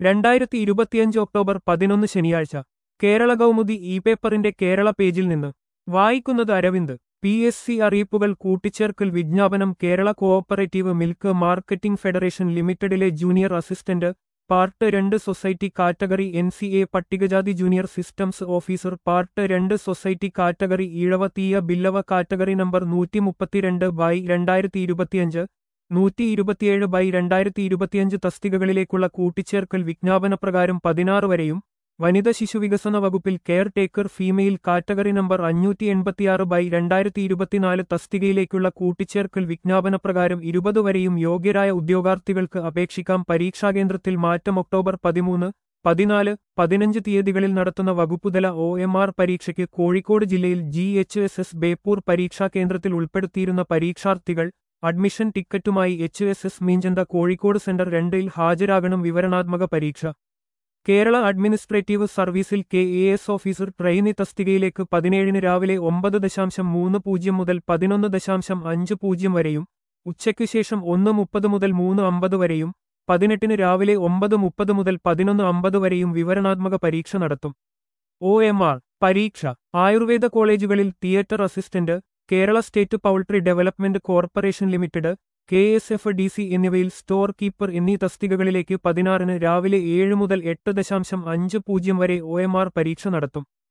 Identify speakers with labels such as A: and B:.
A: രണ്ടായിരത്തി ഇരുപത്തിയഞ്ച് ഒക്ടോബർ പതിനൊന്ന് ശനിയാഴ്ച കേരള കൗമുദി ഇ പേപ്പറിന്റെ കേരള പേജിൽ നിന്ന് വായിക്കുന്നത് അരവിന്ദ് പി എസ് സി അറിയിപ്പുകൾ കൂട്ടിച്ചേർക്കൽ വിജ്ഞാപനം Kerala cooperative milk marketing federation ലിമിറ്റഡിലെ ജൂനിയർ അസിസ്റ്റന്റ് പാർട്ട് രണ്ട് society category N C A പട്ടികജാതി ജൂനിയർ സിസ്റ്റംസ് ഓഫീസർ പാർട്ട് രണ്ട് society category Ezhava Thiyya Billava category number നൂറ്റി മുപ്പത്തിരണ്ട് ബൈ രണ്ടായിരത്തി ഇരുപത്തിയഞ്ച് നൂറ്റി ഇരുപത്തിയേഴ് ബൈ രണ്ടായിരത്തി ഇരുപത്തിയഞ്ച് തസ്തികകളിലേക്കുള്ള കൂട്ടിച്ചേർക്കൽ വിജ്ഞാപനപ്രകാരം പതിനാറ് വരെയും വനിത ശിശുവികസന വകുപ്പിൽ care taker female category number അഞ്ഞൂറ്റി എൺപത്തിയാറ് ബൈ രണ്ടായിരത്തി ഇരുപത്തിനാല് തസ്തികയിലേക്കുള്ള കൂട്ടിച്ചേർക്കൽ വിജ്ഞാപനപ്രകാരം ഇരുപത് വരെയും യോഗ്യരായ ഉദ്യോഗാർത്ഥികൾക്ക് അപേക്ഷിക്കാം പരീക്ഷാകേന്ദ്രത്തിൽ മാറ്റം ഒക്ടോബർ പതിമൂന്ന് പതിനാല് പതിനഞ്ച് തീയതികളിൽ നടത്തുന്ന വകുപ്പുതല ഒ എം ആർ പരീക്ഷയ്ക്ക് കോഴിക്കോട് ജില്ലയിൽ G H S S Beypore പരീക്ഷാ കേന്ദ്രത്തിൽ ഉൾപ്പെടുത്തിയിരുന്ന പരീക്ഷാർത്ഥികൾ അഡ്മിഷൻ ടിക്കറ്റുമായി H S S Meenchantha Kozhikode centre രണ്ടിൽ ഹാജരാകണം വിവരണാത്മക പരീക്ഷ കേരള അഡ്മിനിസ്ട്രേറ്റീവ് സർവീസിൽ K A S officer trainee തസ്തികയിലേക്ക് പതിനേഴിന് രാവിലെ ഒമ്പത് ദശാംശം മൂന്ന് പൂജ്യം മുതൽ പതിനൊന്ന് ദശാംശം അഞ്ച് പൂജ്യം വരെയും ഉച്ചയ്ക്ക് ശേഷം ഒന്ന് മുപ്പത് മുതൽ മൂന്ന് അമ്പത് വരെയും പതിനെട്ടിന് രാവിലെ ഒമ്പത് മുപ്പത് മുതൽ പതിനൊന്ന് അമ്പത് വരെയും വിവരണാത്മക പരീക്ഷ നടത്തും ഒ എം ആർ പരീക്ഷ ആയുർവേദ കോളേജുകളിൽ theatre assistant Kerala state poultry development corporation limited K S F D C എന്നിവയിൽ സ്റ്റോർ കീപ്പർ എന്നീ തസ്തികകളിലേക്ക് പതിനാറിന് രാവിലെ ഏഴ് മുതൽ എട്ട് ദശാംശം അഞ്ച് പൂജ്യം വരെ ഒ എം ആർ പരീക്ഷ നടത്തും